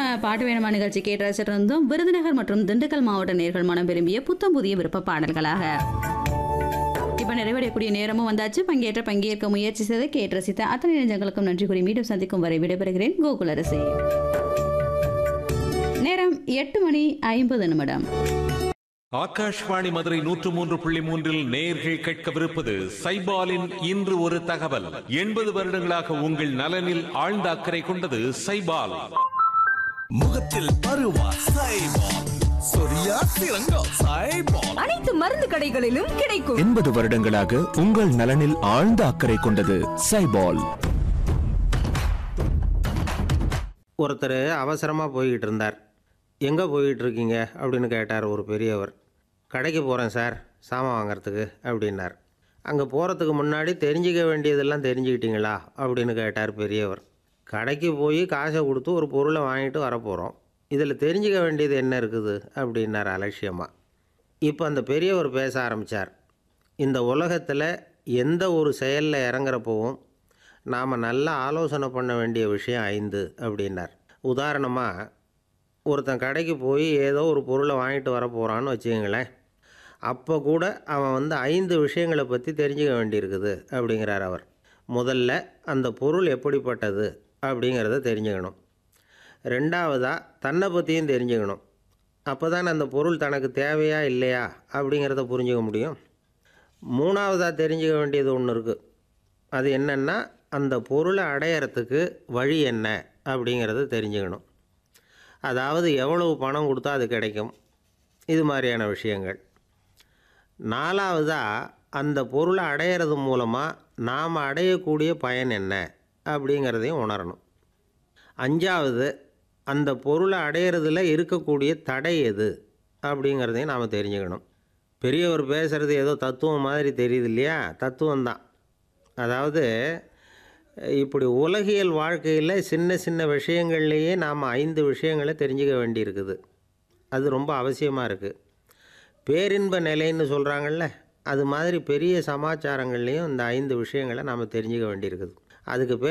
பாட்டு வேணுமா நிகழ்ச்சி கேட்டு ரசிச்சிருந்தோம் விருதுநகர் மற்றும் திண்டுக்கல் மாவட்ட நேர்கள் மனம் விரும்பிய புத்தம் புதிய விருப்ப பாடல்களாக இப்ப நிறைவடையக்கூடிய நேரமும் வந்தாச்சு பங்கேற்ற பங்கேற்க முயற்சி செய்த கேட்டு ரசித்த அத்தனை நெஞ்சங்களுக்கும் நன்றி கூறி மீண்டும் சந்திக்கும் வரை விடைபெறுகிறேன் கோகுலரசி நேரம் எட்டு மணி ஐம்பது நிமிடம் ஆகாஷ்வாணி மதுரை நூற்று மூன்று புள்ளி மூன்றில் நேயர்கள் கேட்கவிருப்பது சைபாலின் இன்று ஒரு தகவல் எண்பது வருடங்களாக உங்கள் நலனில் ஆழ்ந்த அக்கறை கொண்டது சைபால் முகத்தில் பருவா சைபால் சொரியா சிறங்கா சைபால் அனைத்து மருந்து கடைகளிலும் கிடைக்கும் எண்பது வருடங்களாக உங்கள் நலனில் ஆழ்ந்த அக்கறை கொண்டது சைபால் ஒருத்தர் அவசரமாக போய்கிட்டு இருந்தார் எங்கே போய்கிட்டு இருக்கீங்க அப்படின்னு கேட்டார் ஒரு பெரியவர் கடைக்கு போகிறேன் சார் சாமான் வாங்குறதுக்கு அப்படின்னார் அங்கே போகிறதுக்கு முன்னாடி தெரிஞ்சிக்க வேண்டியதெல்லாம் தெரிஞ்சுக்கிட்டீங்களா அப்படின்னு கேட்டார் பெரியவர் கடைக்கு போய் காசை கொடுத்து ஒரு பொருளை வாங்கிட்டு வரப்போகிறோம் இதில் தெரிஞ்சிக்க வேண்டியது என்ன இருக்குது அப்படின்னார் அலட்சியமாக இப்போ அந்த பெரியவர் பேச ஆரம்பித்தார் இந்த உலகத்தில் எந்த ஒரு செயலில் இறங்குறப்பவும் நாம் நல்லா ஆலோசனை பண்ண வேண்டிய விஷயம் ஐந்து அப்படின்னார் உதாரணமாக ஒருத்தன் கடைக்கு போய் ஏதோ ஒரு பொருளை வாங்கிட்டு வர போகிறான்னு வச்சுக்கங்களேன் அப்போ கூட அவன் வந்து ஐந்து விஷயங்களை பற்றி தெரிஞ்சுக்க வேண்டியிருக்குது அப்படிங்கிறார் அவர் முதல்ல அந்த பொருள் எப்படிப்பட்டது அப்படிங்கிறத தெரிஞ்சுக்கணும் ரெண்டாவதாக தன்னை பற்றியும் தெரிஞ்சுக்கணும் அப்போ தான் அந்த பொருள் தனக்கு தேவையா இல்லையா அப்படிங்கிறத புரிஞ்சுக்க முடியும் மூணாவதாக தெரிஞ்சுக்க வேண்டியது ஒன்று இருக்குது அது என்னென்னா அந்த பொருளை அடையறதுக்கு வழி என்ன அப்படிங்கிறத தெரிஞ்சுக்கணும் அதாவது எவ்வளவு பணம் கொடுத்தா அது கிடைக்கும் இது மாதிரியான விஷயங்கள் நாலாவதாக அந்த பொருளை அடையிறது மூலமாக நாம் அடையக்கூடிய பயன் என்ன அப்படிங்கிறதையும் உணரணும் அஞ்சாவது அந்த பொருளை அடையிறதுல இருக்கக்கூடிய தடை எது அப்படிங்கிறதையும் நாம் தெரிஞ்சுக்கணும் பெரியவர் பேசுகிறது ஏதோ தத்துவம் மாதிரி தெரியுது இல்லையா தத்துவம்தான் அதாவது இப்படி உலகியல் வாழ்க்கையில் சின்ன சின்ன விஷயங்கள்லேயே நாம் ஐந்து விஷயங்களை தெரிஞ்சுக்க வேண்டியிருக்குது அது ரொம்ப அவசியமாக இருக்குது பேரின்ப நிலைன்னு சொல்கிறாங்கல்ல அது மாதிரி பெரிய சமாச்சாரங்கள்லேயும் இந்த ஐந்து விஷயங்களை நாம் தெரிஞ்சுக்க வேண்டியிருக்குது அதுக்கு பேர்